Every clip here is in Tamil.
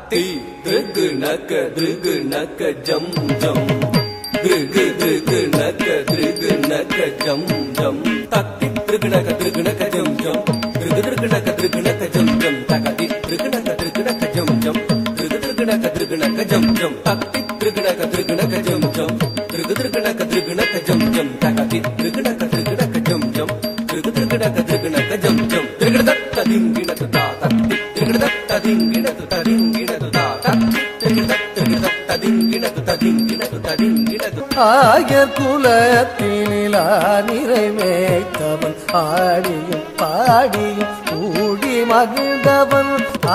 தத்தி திருக்கு நக்க திருக்கு நக்க ஜம் ஜம் திருக்கு திருக்கு நக்க திருக்கு நக்க ஜம் ஜம் தத்தி திருக்கு நக்க திருக்கு நக்க ஜம் ஜம் திருக்கு திருக்கு நக்க திருக்கு நக்க ஜம் ஜம் தகதி திருக்கு நக்க திருக்கு நக்க ஜம் ஜம் திருக்கு திருக்கு நக்க திருக்கு நக்க ஜம் ஜம் தத்தி திருக்கு நக்க திருக்கு நக்க ஜம் ஜம் திருக்கு திருக்கு நக்க திருக்கு நக்க ஜம் ஜம் தகதி திருக்கு நக்க திருக்கு நக்க ஜம் ஜம் திருக்கு திருக்கு நக்க திருக்கு நக்க ஜம் ஜம் திருக்கு தத்த திங்கிணது தா தத்தி திருக்கு தத்த திங்கிணது ததிங்கிணது தா தத்தி திருக்கு தத்த தத்த திங்கிணது ததிங்கிணது ததிங்கிணது ஆயர் குலத்தினிலா நிறைவேத்தவன் ஆடியும் பாடியும் கூடி மகிழ்ந்தவன்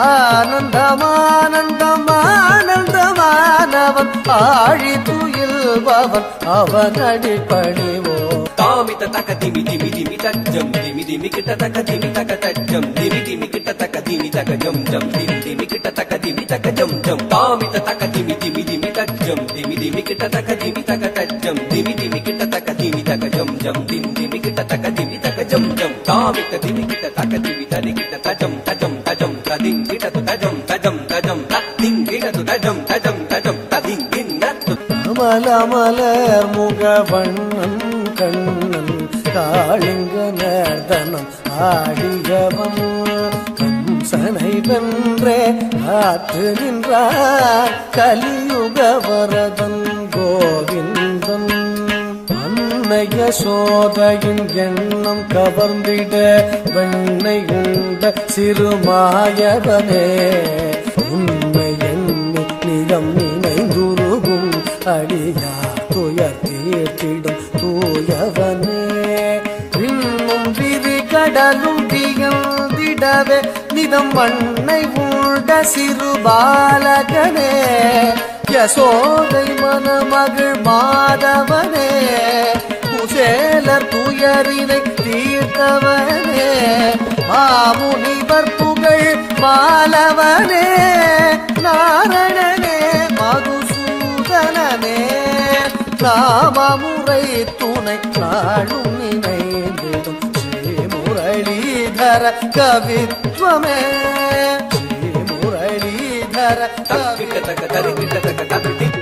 ஆனந்தமானந்தம் ஆனந்தமானவன் ஆழி துயில்பவன் அவன் அடிப்பணிவோ தாமித தக்க திமி திமி திமி தஜம் திமி திமி கிட்ட தக்க திமி தக்க தஜம் திமி திமி கிட்ட தக்க திமி தக்க ஜம் ஜம் திமி திமி கிட்ட தக்க திமி தக்க ஜம் ஜம் தாமித தக்க திமி திமி திமி தஜம் திமி திமி கிட்ட தக்க திமி தக்க தஜம் திமி திமி கிட்ட தக்க திமி தக்க ஜம் ஜம் திமி திமி கிட்ட தக்க திமி தக்க ஜம் ஜம் தாமித திமி கிட்ட தக்க திமி தனி கிட்ட தஜம் தஜம் தஜம் ததிங் கிட்ட து தஜம் தஜம் தஜம் ததிங் கிட்ட து தஜம் தஜம் தஜம் ததிங் கிண்ணத்து அமலமலர் முகவண்ணன் கண்ணன் காளிங்க நர்தனம் ஆடியவன் கம்சனை வென்றே காத்து நின்றார் கலியுக வரதன் கோவிந்தன் அன்னைய சோதையின் எண்ணம் கவர்ந்திட வெண்ணை உண்ட சிறுமாயவனே உண்மை எண்ணி நிலம் நினைந்துருகும் அடியா துயர் தீர்த்திடும் தூயவனே இன்னும் விரி கடலும் திகழ்ந்திடவே நிதம் வண்ணை உண்ட சிறு பாலகனே யசோதை மணமகள் மாதவனே குசேலர் துயரினை தீர்த்தவனே மாமுனிவர் புகழ் மாலவனே நாரணனே மதுசூதனனே நாமமுறை துணை நாளும் நினைந்திடும் ஸ்ரீமுரளீதர கவித்வமே ஸ்ரீமுரளீதர தக்கிட்ட தக்க தரி கிட்ட தக்க தத்தி